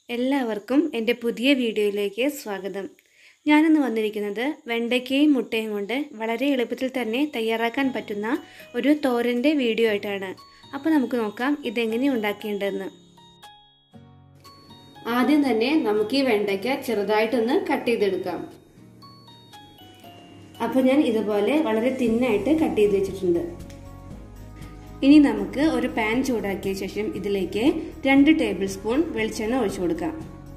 എല്ലാവർക്കും എൻ്റെ പുതിയ വീഡിയോയിലേക്ക് സ്വാഗതം ഞാനിന്ന് വന്നിരിക്കുന്നത് വെണ്ടയ്ക്കയും മുട്ടയും കൊണ്ട് വളരെ എളുപ്പത്തിൽ തന്നെ തയ്യാറാക്കാൻ പറ്റുന്ന ഒരു തോരൻ്റെ വീഡിയോ ആയിട്ടാണ് അപ്പോൾ നമുക്ക് നോക്കാം ഇതെങ്ങനെ ഉണ്ടാക്കേണ്ടതെന്ന് ആദ്യം തന്നെ നമുക്ക് ഈ വെണ്ടയ്ക്ക ചെറുതായിട്ടൊന്ന് കട്ട് ചെയ്തെടുക്കാം അപ്പോൾ ഞാൻ ഇതുപോലെ വളരെ തിന്നായിട്ട് കട്ട് ചെയ്ത് വെച്ചിട്ടുണ്ട് ഇനി നമുക്ക് ഒരു പാൻ ചൂടാക്കിയ ശേഷം ഇതിലേക്ക് രണ്ട് ടേബിൾ സ്പൂൺ വെളിച്ചെണ്ണ ഒഴിച്ചു കൊടുക്കാം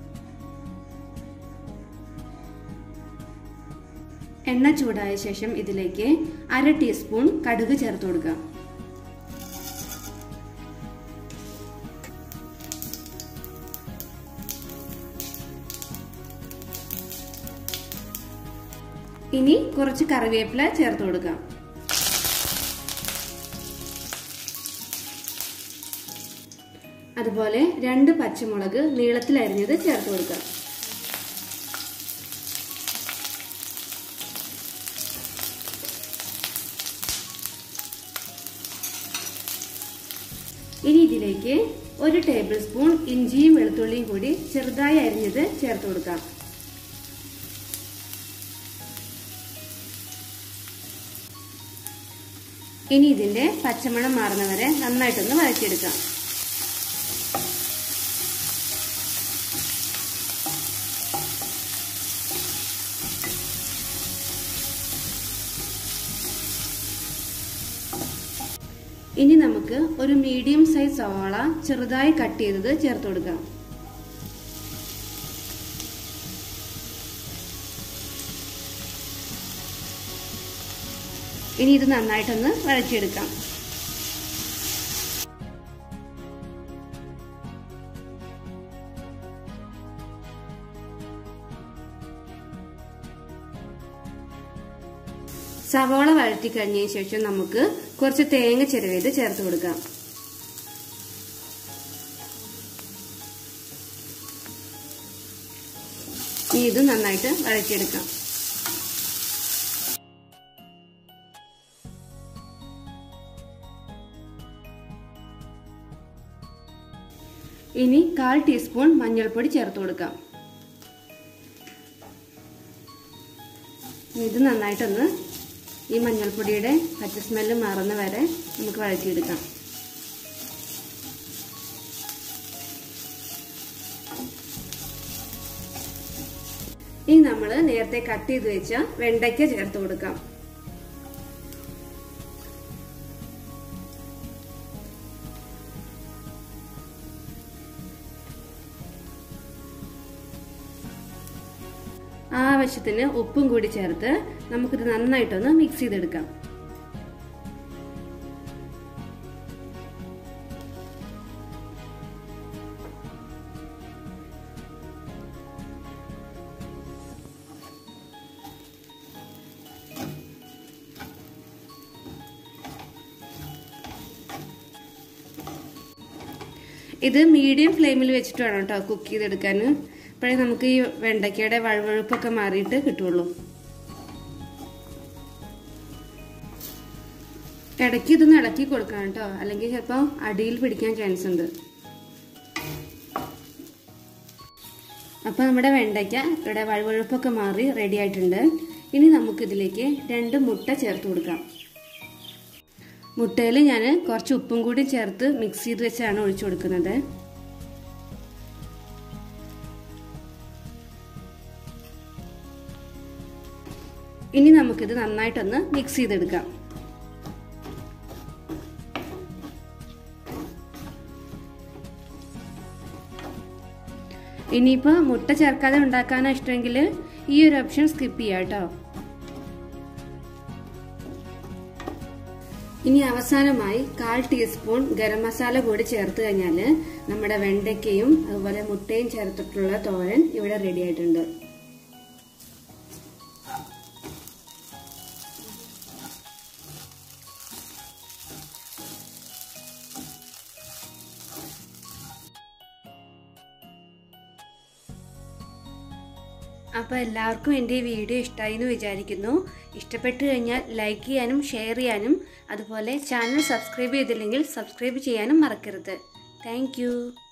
എണ്ണ ചൂടായ ശേഷം ഇതിലേക്ക് അര ടീസ്പൂൺ കടുക് ചേർത്ത് കൊടുക്കാം ഇനി കുറച്ച് കറിവേപ്പില ചേർത്ത് കൊടുക്കാം അതുപോലെ രണ്ട് പച്ചമുളക് നീളത്തിൽ അരിഞ്ഞത് ചേർത്ത് കൊടുക്കാം ഇനി ഇതിലേക്ക് ഒരു ടേബിൾ സ്പൂൺ ഇഞ്ചിയും വെളുത്തുള്ളിയും കൂടി ചെറുതായി അരിഞ്ഞത് ചേർത്ത് കൊടുക്കാം ഇനി ഇതിന്റെ പച്ചമണം മാറുന്നവരെ നന്നായിട്ടൊന്ന് വഴറ്റിയെടുക്കാം ഇനി നമുക്ക് ഒരു മീഡിയം സൈസ് സവാള ചെറുതായി കട്ട് ചെയ്തത് ചേർത്ത് കൊടുക്കാം ഇനി ഇത് നന്നായിട്ടൊന്ന് വഴറ്റിയെടുക്കാം സവാള വഴറ്റി കഴിഞ്ഞതിന് ശേഷം നമുക്ക് കുറച്ച് തേങ്ങ ചിരവേത് ചേർത്ത് കൊടുക്കാം ഇനി ഇത് നന്നായിട്ട് വഴറ്റിയെടുക്കാം ഇനി കാൽ ടീസ്പൂൺ മഞ്ഞൾപ്പൊടി ചേർത്ത് കൊടുക്കാം ഇത് നന്നായിട്ടൊന്ന് ഈ മഞ്ഞൾപ്പൊടിയുടെ പച്ച സ്മെല്ല് മാറുന്ന വരെ നമുക്ക് വഴറ്റിയെടുക്കാം ഇനി നമ്മൾ നേരത്തെ കട്ട് ചെയ്ത് വെച്ച വെണ്ടയ്ക്ക ചേർത്ത് കൊടുക്കാം ആവശ്യത്തിന് ഉപ്പും കൂടി ചേർത്ത് നമുക്കിത് നന്നായിട്ടൊന്ന് മിക്സ് ചെയ്തെടുക്കാം ഇത് മീഡിയം ഫ്ലെയിമിൽ വെച്ചിട്ട് വേണം കേട്ടോ കുക്ക് ചെയ്തെടുക്കാൻ അപ്പോഴേ നമുക്ക് ഈ വെണ്ടയ്ക്കയുടെ വഴുവഴുപ്പൊക്കെ മാറിയിട്ട് കിട്ടുള്ളൂ ഇടയ്ക്ക് ഇതൊന്ന് ഇളക്കി കൊടുക്കണം കേട്ടോ അല്ലെങ്കിൽ ചിലപ്പോൾ അടിയിൽ പിടിക്കാൻ ചാൻസ് ഉണ്ട് അപ്പോൾ നമ്മുടെ വെണ്ടയ്ക്ക ഇവിടെ വഴുവഴുപ്പൊക്കെ മാറി റെഡി ആയിട്ടുണ്ട് ഇനി നമുക്കിതിലേക്ക് രണ്ട് മുട്ട ചേർത്ത് കൊടുക്കാം മുട്ടയിൽ ഞാൻ കുറച്ച് ഉപ്പും കൂടി ചേർത്ത് മിക്സ് ചെയ്ത് വെച്ചാണ് ഒഴിച്ചു കൊടുക്കുന്നത് ഇനി നമുക്കിത് നന്നായിട്ടൊന്ന് മിക്സ് ചെയ്തെടുക്കാം ഇനിയിപ്പോൾ മുട്ട ചേർക്കാതെ ഉണ്ടാക്കാനാണ് ഇഷ്ടമെങ്കിൽ ഈ ഒരു ഓപ്ഷൻ സ്കിപ്പ് ചെയ്യാം കേട്ടോ ഇനി അവസാനമായി കാൽ ടീസ്പൂൺ ഗരം മസാല കൂടി ചേർത്ത് കഴിഞ്ഞാൽ നമ്മുടെ വെണ്ടയ്ക്കയും അതുപോലെ മുട്ടയും ചേർത്തിട്ടുള്ള തോരൻ ഇവിടെ റെഡി ആയിട്ടുണ്ട് അപ്പോൾ എല്ലാവർക്കും എൻ്റെ ഈ വീഡിയോ ഇഷ്ടമായി എന്ന് വിചാരിക്കുന്നു ഇഷ്ടപ്പെട്ടു കഴിഞ്ഞാൽ ലൈക്ക് ചെയ്യാനും ഷെയർ ചെയ്യാനും അതുപോലെ ചാനൽ സബ്സ്ക്രൈബ് ചെയ്തില്ലെങ്കിൽ സബ്സ്ക്രൈബ് ചെയ്യാനും മറക്കരുത് താങ്ക്